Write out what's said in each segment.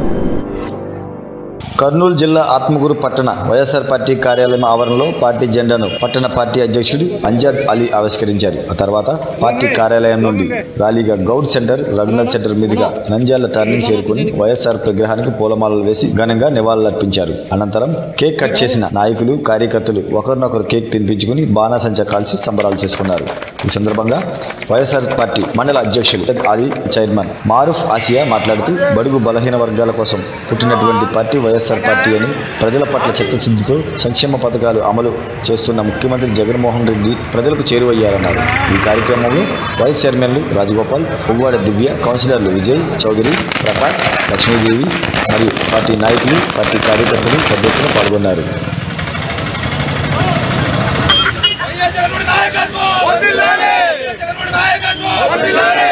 కర్నూలు జిల్లా ఆత్మకూరు పట్టణ వైఎస్ఆర్ పార్టీ కార్యాలయం ఆవరణలో పార్టీ జెండాను పట్టణ పార్టీ అధ్యక్షుడు అంజాద్ అలీ ఆవిష్కరించారు ఆ తర్వాత పార్టీ కార్యాలయం నుండి ర్యాలీగా గౌడ్ సెంటర్ రఘునాథ్ సెంటర్ మీదుగా నంద్యాల టర్నింగ్ చేరుకుని వైఎస్ఆర్ విగ్రహానికి పూలమాలలు వేసి ఘనంగా నివాళులర్పించారు అనంతరం కేక్ కట్ చేసిన నాయకులు కార్యకర్తలు ఒకరినొకరు కేక్ తినిపించుకుని బాణాసంచా కాల్చి సంబరాలు చేసుకున్నారు ఈ సందర్భంగా వైఎస్ఆర్ పార్టీ మండల అధ్యక్షులు అలీ చైర్మన్ మారూఫ్ ఆసియా మాట్లాడుతూ బడుగు బలహీన వర్గాల కోసం పుట్టినటువంటి పార్టీ వైఎస్ఆర్ పార్టీ అని ప్రజల పట్ల చిత్తశుద్ధితో సంక్షేమ పథకాలు అమలు చేస్తున్న ముఖ్యమంత్రి జగన్మోహన్ రెడ్డి ప్రజలకు చేరువయ్యారన్నారు ఈ కార్యక్రమంలో వైస్ చైర్మన్లు రాజగోపాల్ పువ్వాడ దివ్య కౌన్సిలర్లు విజయ్ చౌదరి ప్రకాష్ లక్ష్మీదేవి మరియు పార్టీ నాయకులు పార్టీ కార్యకర్తలు పెద్ద ఎత్తున పాల్గొన్నారు వైఎస్ జగన్మోహన్ నాయకత్వం వర్ధిల్లాలి వైఎస్ జగన్మోహన్ నాయకత్వం వర్ధిల్లాలి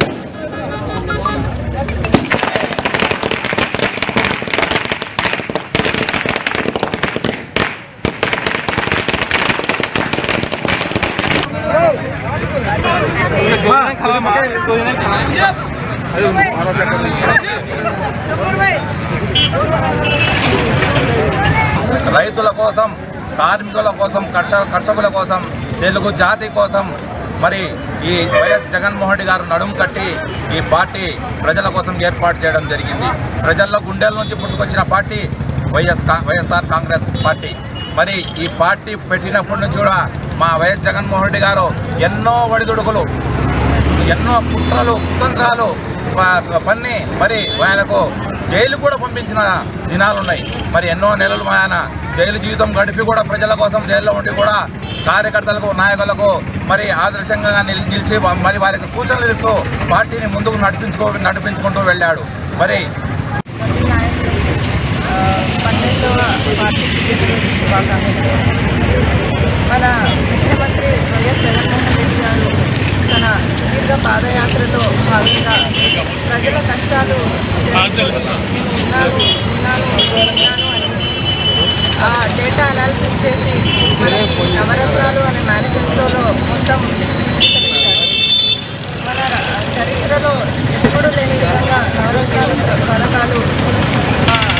రైతుల కోసం కార్మికుల కోసం కర్ష కర్షకుల కోసం తెలుగు జాతి కోసం మరి ఈ వైఎస్ జగన్మోహన్ రెడ్డి గారు నడుము కట్టి ఈ పార్టీ ప్రజల కోసం ఏర్పాటు చేయడం జరిగింది ప్రజల గుండెల నుంచి పుట్టుకొచ్చిన పార్టీ వైఎస్ కా- వైఎస్ఆర్ కాంగ్రెస్ పార్టీ మరి ఈ పార్టీ పెట్టినప్పటి నుంచి కూడా మా వైఎస్ జగన్మోహన్ రెడ్డి గారు ఎన్నో ఒడిదుడుకులు ఎన్నో కుట్రలు కుతంత్రాలు ప- పన్ని మరి ఆయనకు జైలు కూడా పంపించిన దినాలు ఉన్నాయి మరి ఎన్నో నెలలు ఆయన జైలు జీవితం గడిపి కూడా ప్రజల కోసం జైల్లో ఉండి కూడా కార్యకర్తలకు నాయకులకు మరి ఆదర్శంగా నిల్- నిలిచి వా- మరి వారికి సూచనలు ఇస్తూ పార్టీని ముందుకు నడిపించుకో నడిపించుకుంటూ వెళ్ళాడు మరి పన్నెండవ పార్టీ పుట్టినరోజు శుభాకాంక్షలు మన ముఖ్యమంత్రి వైఎస్ జగన్మోహన్ రెడ్డి గారు తన సుదీర్ఘ పాదయాత్రలో భాగంగా ప్రజల కష్టాలు తెలుసుకుని నేను ఉన్నాను ఉన్నాను ఉన్నాను అని ఆ డేటా అనాలిసిస్ చేసి మనకి నవరత్నాలు అనే మేనిఫెస్టోలో మొత్తం చిత్రీకరించారు మన ర- చరిత్రలో ఎప్పుడూ లేని విధంగా నవరత్నాలు పథకాలు ఆ,